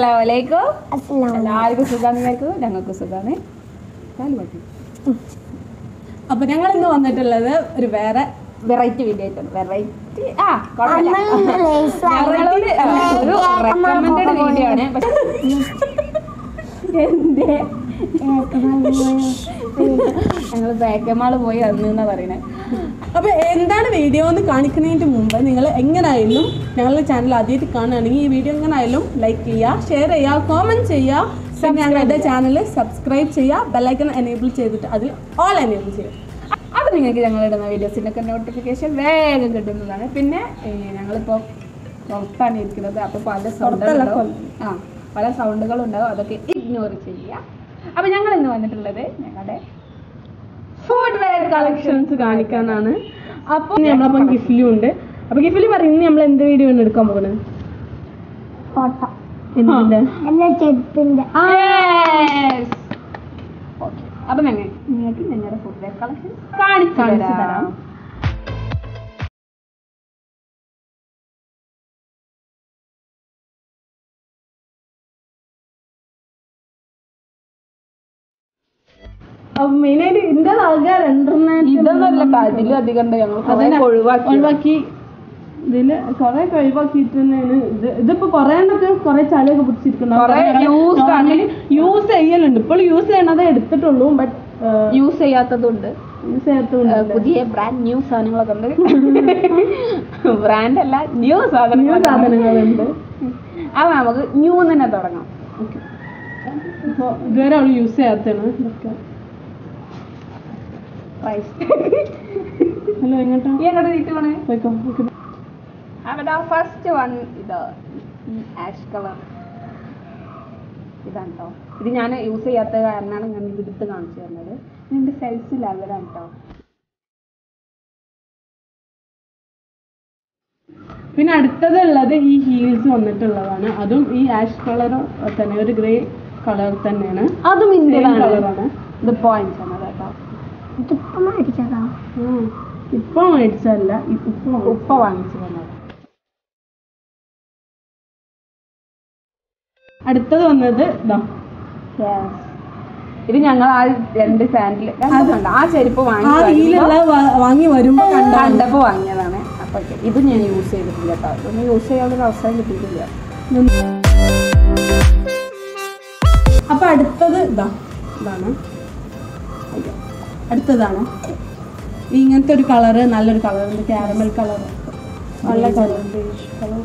അസ്സലാമലൈക്കും അസ്സലാമു എല്ലാവർക്കും സുഖാന്ന് വിചാരിക്കുന്നു ഞങ്ങൾക്ക് സുഖാണ് കാല് പറ്റി അപ്പൊ ഞങ്ങൾ ഇന്ന് വന്നിട്ടുള്ളത് ഒരു വേറെ വെറൈറ്റി വീഡിയോ ആയിട്ടാണ് വെറൈറ്റി ആ കുഴപ്പമില്ല അമ്മ ലേസ് ഞങ്ങളോട് ഒരു റെക്കമെൻഡഡ് വീഡിയോ ആണ് പക്ഷെ എന്തേ ഞങ്ങൾ ബേക്കമാള് പോയി അന്ന് പറയണേ അപ്പൊ എന്താണ് വീഡിയോ എന്ന് കാണിക്കുന്നതിന് മുമ്പ് നിങ്ങൾ എങ്ങനെയായാലും ഞങ്ങളുടെ ചാനൽ ആദ്യമായിട്ട് കാണുകയാണെങ്കിൽ ഈ വീഡിയോ എങ്ങനെയായാലും ലൈക്ക് ചെയ്യുക ഷെയർ ചെയ്യുക കോമെന്റ് ചെയ്യുക പിന്നെ ഞങ്ങളുടെ ചാനൽ സബ്സ്ക്രൈബ് ചെയ്യുക ബെല്ലൈക്കൺ എനേബിൾ ചെയ്തിട്ട് അതിൽ ഓൾ എനേബിൾ ചെയ്യുക അപ്പൊ നിങ്ങൾക്ക് ഞങ്ങൾ ഇടുന്ന വീഡിയോസിൻ്റെ ഒക്കെ നോട്ടിഫിക്കേഷൻ വേഗം കിട്ടുന്നതാണ് പിന്നെ ഏഹ്, ഞങ്ങളിപ്പോൾ പുറത്താണ് ഇരിക്കുന്നത് അപ്പോൾ പല പുറത്തല്ല, സൗണ്ടുകളും ആ പല സൗണ്ടുകളും ഉണ്ടാവും അതൊക്കെ ഇഗ്നോർ ചെയ്യുക അപ്പൊ ഞങ്ങൾ ഇന്ന് വന്നിട്ടുള്ളത് ഞങ്ങളുടെ ഫുഡ് വെയർ കളക്ഷൻസ് കാണിക്കാനാണ് അപ്പോൾ നമ്മളപ്പം ഗിഫ്റ്റിലും ഉണ്ട് അപ്പൊ ഗിഫ്റ്റിൽ പറയുന്നത് നമ്മൾ എന്ത് വീഡിയോ ആണ് എടുക്കാൻ പോകുന്നത് ഫോട്ടോ എന്തിന്റെ എന്റെ ചെരുപ്പിന്റെ ഓക്കെ അപ്പൊ ഞങ്ങൾ നിങ്ങൾക്ക് ഞങ്ങളുടെ ഫുഡ് വെയർ കളക്ഷൻ കാണിച്ചു കാണിച്ചു തരാം തരാം. അപ്പൊ മെയിനായിട്ട് ഇതിന്റെ ആകെ രണ്ടെണ്ണം ഇതൊന്നല്ല അതിലും അധികം ഉണ്ട് ഞങ്ങൾ കുറേ ഒഴിവാക്കി ഒഴിവാക്കി ഇതില് കൊറേ ഒഴിവാക്കിയിട്ട് തന്നെയാണ് ഇത് ഇതിപ്പോ കൊറേ എണ്ണൊക്കെ കൊറേ ചളിയൊക്കെ കൊറേ used ആണ്. യൂസ് ചെയ്യലുണ്ട് ഇപ്പോൾ യൂസ് ചെയ്യണതേ എടുത്തിട്ടുള്ളൂ ബട്ട് യൂസ് ചെയ്യാത്തതുണ്ട് യൂസ് ചെയ്യാത്തതുണ്ട് ഏഹ് പുതിയ ബ്രാൻഡ് ന്യൂ സാധനങ്ങളൊക്കെ ഉണ്ട് ബ്രാൻഡ് അല്ല ന്യൂ ന്യൂ സാധനങ്ങൾ സാധനങ്ങളുണ്ട് അപ്പൊ നമുക്ക് ന്യൂ തന്നെ തുടങ്ങാം അപ്പൊ ഇതുവരെ അവള് യൂസ് ചെയ്യാത്തതാണ് ഇതൊക്കെ പ്രൈസ് ഹലോ എങ്ങോട്ടാ ഈ അങ്ങോട്ട് നീട്ട് പോണേ പോയിക്കോ ഓക്കെ അവിടെ ഫസ്റ്റ് വൺ ഇത് ഈ ആഷ് കളർ ഇതാണ് കേട്ടോ ഇത് ഞാൻ യൂസ് ചെയ്യാത്ത കാരണമാണ് ഞാൻ ഇത് എടുത്ത് കാണിച്ചു തരുന്നത് ഇതിന്റെ സൈസ് ലെവലാണ് കേട്ടോ പിന്നെ അടുത്തത് ഉള്ളത് ഈ ഹീൽസ് വന്നിട്ടുള്ളതാണ് അതും ഈ ആഷ് കളർ തന്നെ ഒരു ഗ്രേ കളർ തന്നെയാണ് അതും Same ഇന്ത്യയിലാണ് colour ആണ് ഇത് പോയിന്റ്സ് ആണ് കേട്ടോ ഇതിപ്പം മേടിച്ചതാ ഉം. ഇപ്പൊ മേടിച്ചതല്ല ഇപ്പൊ ഉപ്പ വാങ്ങിച്ചു തന്നത് അടുത്തത് വന്നത് ഇതാ ഇത് ഞങ്ങൾ ആ രണ്ട് സാൻഡിൽ ആ ചെരുപ്പ് ആ വാങ്ങി ഹീലുള്ള വാങ്ങി വരുമ്പോ കണ്ട കണ്ടപ്പോ വാങ്ങിയതാണ് അപ്പൊ ഇത് ഞാൻ യൂസ് ചെയ്തിട്ടില്ല കേട്ടോ ഇതൊന്നും യൂസ് ചെയ്യാനുള്ള അവസരം കിട്ടിയിട്ടില്ല അപ്പൊ അടുത്തത് ഇതാ ഇതാണ് അയ്യോ. അടുത്തതാണ് ഈ ഇങ്ങനത്തെ ഒരു കളറ് നല്ലൊരു കളറുണ്ട് ക്യാരമൽ കളർ നല്ല കളർ കളർ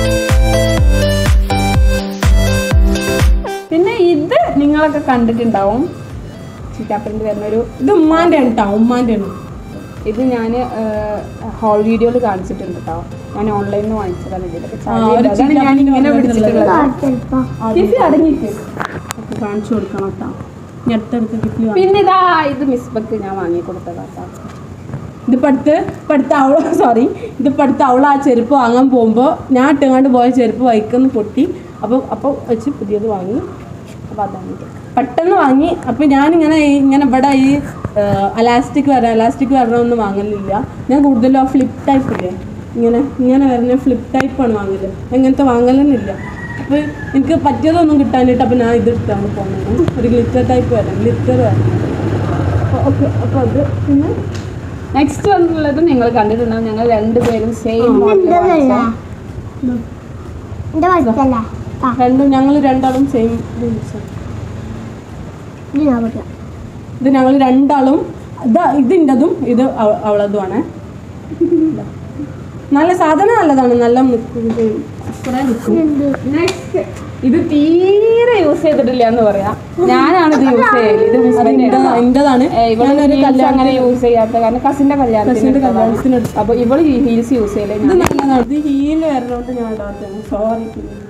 പിന്നെ ഇത് നിങ്ങളൊക്കെ കണ്ടിട്ടുണ്ടാവും ചിറ്റാപ്പിൻ്റെ വരുന്നൊരു ഇത് ഉമ്മാന്റെ ആണ് കേട്ടോ ഉമ്മാന്റെ ആണ് ഇത് ഞാൻ ഹോൾ വീഡിയോയിൽ കാണിച്ചിട്ടുണ്ട് കേട്ടോ ഞാൻ ഓൺലൈനിൽ നിന്ന് വാങ്ങിച്ചതാണ് ഇതിലൊക്കെ ആ, ഒരു അതാണ് ഞാൻ ഇങ്ങനെ പിടിച്ചിട്ടുള്ളത് ചെരുപ്പം ചേച്ചി അടങ്ങിയിട്ട് ഒക്കെ കാണിച്ചു കൊടുക്കണം കേട്ടോ ഇനി അടുത്തടുത്ത് കിട്ടി പിന്നെ ഇതാ ഇത് മിസ്ബക്ക് ഞാൻ വാങ്ങി കൊടുത്തതാ കേട്ടോ ഇതിപ്പോ അടുത്ത് ഇപ്പൊ അടുത്ത് അവള് സോറി ഇതിപ്പോ അടുത്ത് അവൾ ആ ചെരുപ്പ് വാങ്ങാൻ പോകുമ്പോൾ ഞാൻ ഇട്ടുകൊണ്ട് പോയ ചെരുപ്പ് വൈക്കുന്ന പൊട്ടി അപ്പോൾ അപ്പോൾ വെച്ച് പുതിയത് വാങ്ങി അപ്പോൾ അതാണ് ഇത്. പെട്ടെന്ന് വാങ്ങി അപ്പോൾ ഞാനിങ്ങനെ ഈ- ഇങ്ങനെ ഇവിടെ ഈ അലാസ്റ്റിക് വരാം അലാസ്റ്റിക് വരണമൊന്നും വാങ്ങലില്ല ഞാൻ കൂടുതലും ആ ഫ്ലിപ്പ് ടൈപ്പ് ഇല്ലേ ഇങ്ങനെ ഇങ്ങനെ വരുന്ന ഫ്ലിപ്പ് ടൈപ്പാണ് വാങ്ങല് അങ്ങനത്തെ വാങ്ങലൊന്നുമില്ല അപ്പോൾ എനിക്ക് പറ്റിയതൊന്നും കിട്ടാനിട്ട് അപ്പോൾ ഞാൻ ഇത് എടുത്താണ് പോകുന്നത് ഒരു ഗ്ലിറ്റർ ടൈപ്പ് വരാം ഗ്ലിറ്റർ വരാം അപ്പോൾ ഓക്കെ അപ്പോൾ അത് പിന്നെ നെക്സ്റ്റ് വന്നുള്ളത് നിങ്ങൾ കണ്ടിട്ടുണ്ടാവും ഞങ്ങൾ രണ്ടുപേരും സെയിം എന്തല്ല എന്റെ വലുതല്ല ആ രണ്ടും ഞങ്ങൾ രണ്ടാളും സെയിം ഇത് ഞാൻ പറ്റില്ല ഇത് ഞങ്ങൾ രണ്ടാളും ഇത് ഇതിൻ്റെതും ഇത് അവ- അവളതുമാണ് ഇതാ. നല്ല സാധനം നല്ലതാണ് നല്ല നിൽക്കും ഇത് കുറേ നിൽക്കും നെക്സ്റ്റ് ഇത് തീരെ യൂസ് ചെയ്തിട്ടില്ല എന്ന് പറയാം ഞാനാണ് ഇത് യൂസ് ചെയ്യല് ഇത് അത് husband എൻ്റെ ആണ്. എൻ്റെതാണ് ഏ, ഇവള് ഞാനൊരു heels കല്യാണം അങ്ങനെ യൂസ് ചെയ്യാത്ത കാരണം കസിന്റെ കല്യാണത്തിന് കസിൻ്റെ എടുത്തതാണ്. കല്യാണത്തിന് എടുത്തു. അപ്പൊ ഇവള് ഹീൽസ് യൂസ് ചെയ്യല് ഇത് നല്ലതാണ് ഇത് ഹീല് വരുന്നോണ്ട് ഞാൻ ഇടാത്തതാണ് സോറി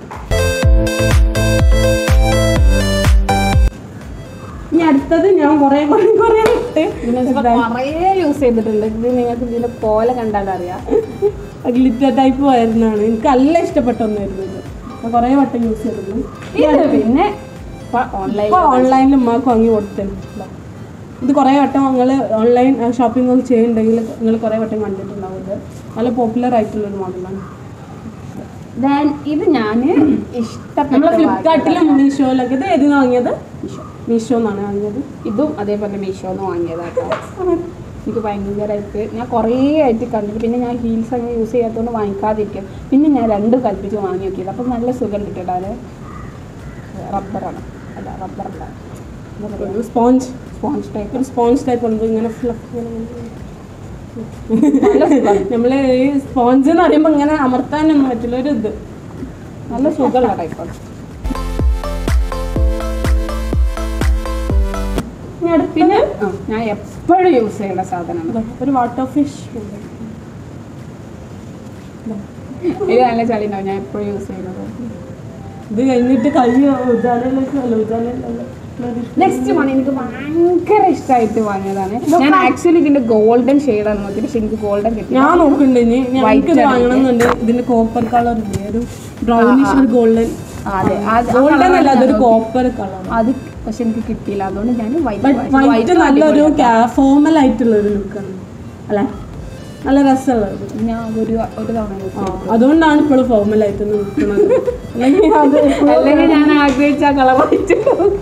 ഇനി അടുത്തത് ഞാൻ കുറേ കുറേ കുറേ ഇട്ട് കുറേ യൂസ് ചെയ്തിട്ടുണ്ട് ഇത് നിങ്ങൾക്ക് ഇതിന്റെ പോലെ കണ്ടാലറിയാം ഗ്ലിറ്റർ ടൈപ്പ് വരുന്നതാണ് എനിക്ക് നല്ല ഇഷ്ടപ്പെട്ട ഒന്നായിരുന്നു ഇത് ഞാൻ കുറേ വട്ടം യൂസ് ചെയ്തിരുന്നു ഇത് പിന്നെ ഓൺലൈൻ ഇപ്പോൾ ഓൺലൈനിൽ ഉമ്മാക്ക് വാങ്ങി കൊടുത്തിട്ടുണ്ട് ഇത് കുറേ വട്ടം നിങ്ങൾ ഓൺലൈൻ ഷോപ്പിംഗ് ഒക്കെ ചെയ്യുന്നുണ്ടെങ്കിൽ നിങ്ങൾ കുറേ വട്ടം കണ്ടിട്ടുണ്ടാവും ഇത് നല്ല പോപ്പുലർ ആയിട്ടുള്ളൊരു മോഡലാണ് ദെൻ ഇത് ഞാൻ ഇഷ്ടപ്പെട്ട നമ്മളെ ഫ്ലിപ്കാർട്ടിലും മീഷോയിലൊക്കെ ഇത് ഏതിന് വാങ്ങിയത് മീഷോ എന്നാണ് വാങ്ങിയത് ഇതും അതേപോലെ മീഷോന്ന് വാങ്ങിയതാട്ടോ എനിക്ക് ഭയങ്കരമായിട്ട് ഞാൻ കുറേ ആയിട്ട് കണ്ടിട്ട് പിന്നെ ഞാൻ ഹീൽസ് അങ്ങനെ യൂസ് ചെയ്യാത്തതുകൊണ്ട് വാങ്ങിക്കാതിരിക്കും പിന്നെ ഞാൻ രണ്ട് കൽപ്പിച്ച് വാങ്ങി നോക്കിയത് അപ്പം നല്ല സുഖം കിട്ടിയിട്ടാണ് റബ്ബറാണ് അല്ല റബ്ബറല്ല ഒരു സ്പോഞ്ച് സ്പോഞ്ച് ടൈപ്പ് ഒരു സ്പോഞ്ച് ടൈപ്പ് ഉണ്ട് ഇങ്ങനെ ഫ്ലഫ് നല്ല സുഖമാണ് നമ്മള് ഈ സ്പോഞ്ച് എന്ന് പറയുമ്പോൾ ഇങ്ങനെ അമർത്താനൊന്നും പറ്റില്ല ഒരു ഇത് നല്ല സുഖമുള്ള ടൈപ്പാണ് ഇനി അടുത്ത പിന്നെ ആ, ഞാൻ എപ്പോഴും യൂസ് ചെയ്യുന്ന സാധനമാണ് ഇതാ, ഒരു വാട്ടർ ഫിഷ് ഇത് നല്ല ചളി ഉണ്ടാവും ഞാൻ എപ്പോഴും യൂസ് ചെയ്യുന്നത് ഇത് കഴിഞ്ഞിട്ട് കഴിയോ ഉജാലയിലേക്ക് അല്ല ഉജാലയിലല്ല നെക്സ്റ്റ് വൺ എനിക്ക് ഭയങ്കര ഇഷ്ടമായിട്ട് വാങ്ങിയതാണ് ഞാൻ ആക്ച്വലി ഇതിന്റെ ഗോൾഡൻ ഷെയ്ഡാണ് നോക്കിയത് പക്ഷെ എനിക്ക് ഗോൾഡൻ കിട്ടി ഞാൻ നോക്കുന്നുണ്ട് ഇനി ഞങ്ങൾക്ക് White ഇത് ആണ് വാങ്ങണമെന്നുണ്ട് ഇതിന്റെ കോപ്പർ കളർ ഇല്ലേ ഒരു ബ്രൗണിഷ് ഒരു ഗോൾഡൻ അതെ അത് ആ ഗോൾഡൻ colour അല്ല ഞാൻ അതൊരു നോക്കി. കോപ്പർ കളർ അത് പക്ഷെ എനിക്ക് കിട്ടിയില്ല അതുകൊണ്ട് ഞാൻ ബട്ട് വൈറ്റ് നല്ലൊരു ഫോമൽ ആയിട്ടുള്ള ഒരു ലുക്കാണ് അല്ലേ നല്ല രസമുള്ളത് ഞാൻ ഒരു ഒരു തവണ use ആ, ചെയ്തു. അതുകൊണ്ടാണ് ഇപ്പോഴും ഫോമൽ ആയിട്ട് നിൽക്കുന്നത് അല്ലെങ്കിൽ അത് എപ്പോഴും അല്ലെങ്കിൽ ഞാൻ ആഗ്രഹിച്ച കളർ വൈറ്റ്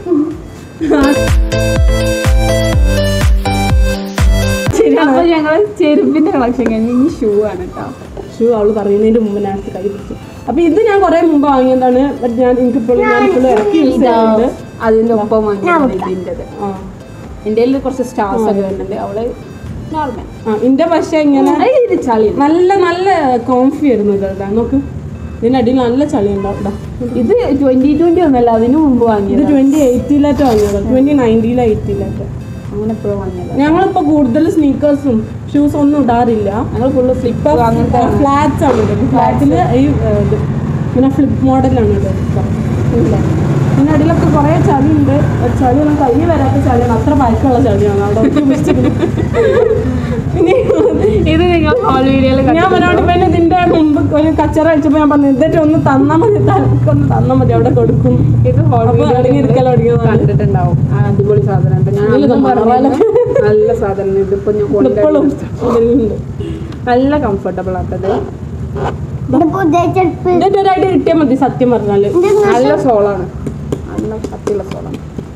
അപ്പൊ ഞങ്ങള് ചെരുപ്പിന്റെ കളക്ഷൻ കഴിഞ്ഞ് ഇനി ഷൂ ആണ് കേട്ടോ ഷൂ അവള് പറയുന്നതിന്റെ മുമ്പ് ഞാൻ കൈ പിടിച്ചു അപ്പൊ ഇത് ഞാൻ കുറെ മുമ്പ് വാങ്ങിയതാണ് ബട്ട് ഞാൻ എനിക്കിപ്പോഴും ഞാൻ ഇപ്പോഴും ഇറക്കി യൂസ് ചെയ്യുന്നുണ്ട് അതിന്റെ ഒപ്പം വാങ്ങിയത് ഇതിൻ്റെത് ആ എൻ്റെ കയ്യിൽ കുറച്ച് സ്റ്റാർസ് ഒക്കെ വരുന്നുണ്ട് അവള് നോർമൽ ആ ഇന്റെ പക്ഷെ ഇങ്ങനെ ഇത് ചളി നല്ല നല്ല കോംഫി ആയിരുന്നു ഇതാ നോക്ക് ഇതിന്റെ അടിയിൽ നല്ല ചളി ഉണ്ടാവും ഇതാ. ഇത് ട്വന്റി ട്വന്റി ഒന്നല്ല അതിന് മുമ്പ് ഇത് വാങ്ങിയത് ട്വന്റി എയ്റ്റിയിലായിട്ട് വാങ്ങിയത് ട്വന്റി നയൻറ്റീലോ എയ്റ്റിയിലായിട്ട് അങ്ങനെ എപ്പോഴും വാങ്ങിയത് ഞങ്ങളിപ്പോ കൂടുതൽ സ്നീക്കേഴ്സും ഷൂസ് ഒന്നും ഇടാറില്ല ഞങ്ങൾ ഫുള്ള് ഫ്ലിപ്പ് അങ്ങനത്തെ ഫ്ലാറ്റ്സ് ആണ് ഇടുന്നത് ഫ്ലാറ്റില് ഈ ഏ, ഇത് ഇങ്ങനെ ഫ്ലിപ്പ് മോഡലാണ് ഇത് ഇല്ലേ? ഇതിന്റെ അടിയിലൊക്കെ കുറേ ചളിയുണ്ട് ആ ചളിയൊന്നും കൈ വരാത്ത ചളിയാണ് അത്ര പഴക്കമുള്ള ചളിയാണ് അവിടെ ഒട്ടി പിടിച്ചിട്ട് പിന്നെ ഇത് നിങ്ങൾ ഹോൾ വീഡിയോയിൽ ഞാൻ പറഞ്ഞോണ്ട് പിന്നെ ഇതിന്റെ മുമ്പ് ഒരു കച്ചറ വെച്ചപ്പോ ഞാൻ പറഞ്ഞു എന്നിട്ട് ഒന്ന് തന്നാ മതി തലക്കൊന്ന് തന്നാ മതി അവിടെ കൊടുക്കും ഇത് ഹോൾ അപ്പൊ അടങ്ങിയിരിക്കൽ തുടങ്ങിയതാണ്. കണ്ടിട്ടുണ്ടാവും ആ അടിപൊളി സാധനം ഞാൻ നല്ല അന്നും മണവാളൻ. പറഞ്ഞിരുന്നു, നല്ല സാധനം ഇതിപ്പോ ഞാൻ ഇപ്പോഴും കൊണ്ടുവരുന്നു. ഇതിലുണ്ട് നല്ല കംഫർട്ടബിൾ ആട്ടത് ഇത് പുതിയ ചെരുപ്പ് ഇതിന്റെ ഒരായിട്ട് കിട്ടിയാൽ മതി സത്യം പറഞ്ഞാല് ഇത് നല്ല സോളാണ് നല്ല കട്ടിയുള്ള സോളാണ്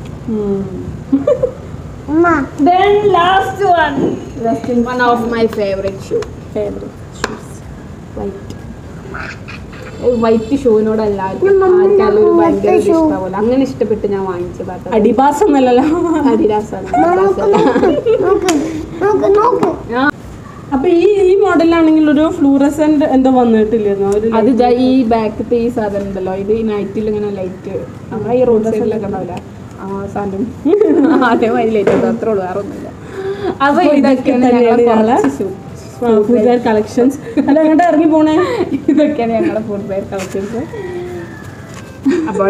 ഉമ്മ Then last one. One of my favorite shoe. Favourite White. White ഷൂവിനോട് എല്ലാവർക്കും ഞാൻ മമ്മി ആർക്കാലും ഒരു ഭയങ്കര മമ്മൂത്തെ shoe. ഇഷ്ടമാവില്ല അങ്ങനെ ഇഷ്ടപ്പെട്ട് ഞാൻ വാങ്ങിച്ചതാട്ടോ അടിഭാസം എന്നല്ലല്ലോ അഡിഡാസാണ് നോക്ക് നോക്ക് നോക്ക് നോക്ക് നോക്ക് അപ്പൊ ഈ ഈ മോഡലാണെങ്കിൽ ഒരു ഫ്ലൂറസെന്റ് എന്തോ വന്നിട്ടില്ലായിരുന്നു ഒരു അത് ദാ ഈ ബാക്കത്തെ ഈ സാധനം ഉണ്ടല്ലോ ഇത് ഈ നൈറ്റിൽ ഇങ്ങനെ ലൈറ്റ് നമ്മളെ ഈ റോഡ് സൈഡിലൊക്കെ ഉണ്ടാവില്ല ആ സാധനം അതേമാതിരി ലൈറ്റ് ഉണ്ട് അത്രേ ഉള്ളൂ വേറെ ഒന്നുമില്ല അപ്പൊ അപ്പൊ ഇതൊക്കെ ഇതൊക്കെയാണ് തന്നെയാണ് ഞങ്ങളെ ഞങ്ങളെ കുറച്ച് shoe. ഫുഡ് കളക്ഷൻസ് അല്ല എങ്ങോട്ട് ഇറങ്ങി പോണേ ഇതൊക്കെയാണ് ഞങ്ങളുടെ ഫുഡ് വെയർ കളക്ഷൻസ് അപ്പോൾ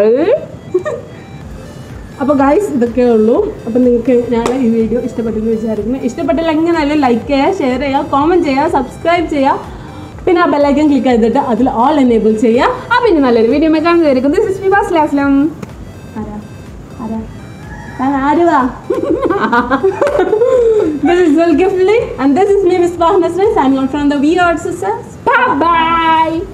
അപ്പോൾ ഗൈസ് ഇതൊക്കെ ഉള്ളൂ അപ്പോൾ നിങ്ങൾക്ക് ഞാൻ ഈ വീഡിയോ ഇഷ്ടപ്പെട്ടെന്ന് വിചാരിക്കുന്നു ഇഷ്ടപ്പെട്ടില്ല എങ്ങനെയല്ല ലൈക്ക് ചെയ്യുക ഷെയർ ചെയ്യുക കോമൻറ്റ് ചെയ്യുക സബ്സ്ക്രൈബ് ചെയ്യുക പിന്നെ ആ ബെല്ലൈക്കൻ ക്ലിക്ക് ചെയ്തിട്ട് അതിൽ ഓൾ എനേബിൾ ചെയ്യുക അപ്പൊ ഇനി നല്ലൊരു വീഡിയോ കാണുന്നതായിരിക്കും ദിസ് ഇസ് വിവാസ് ലാസ്ലം ആരാ ആരാ ഞാൻ ആരുവാ This is Zulkifli and this is me, Miss Bahnesri, signing on from the We Art Sisters. By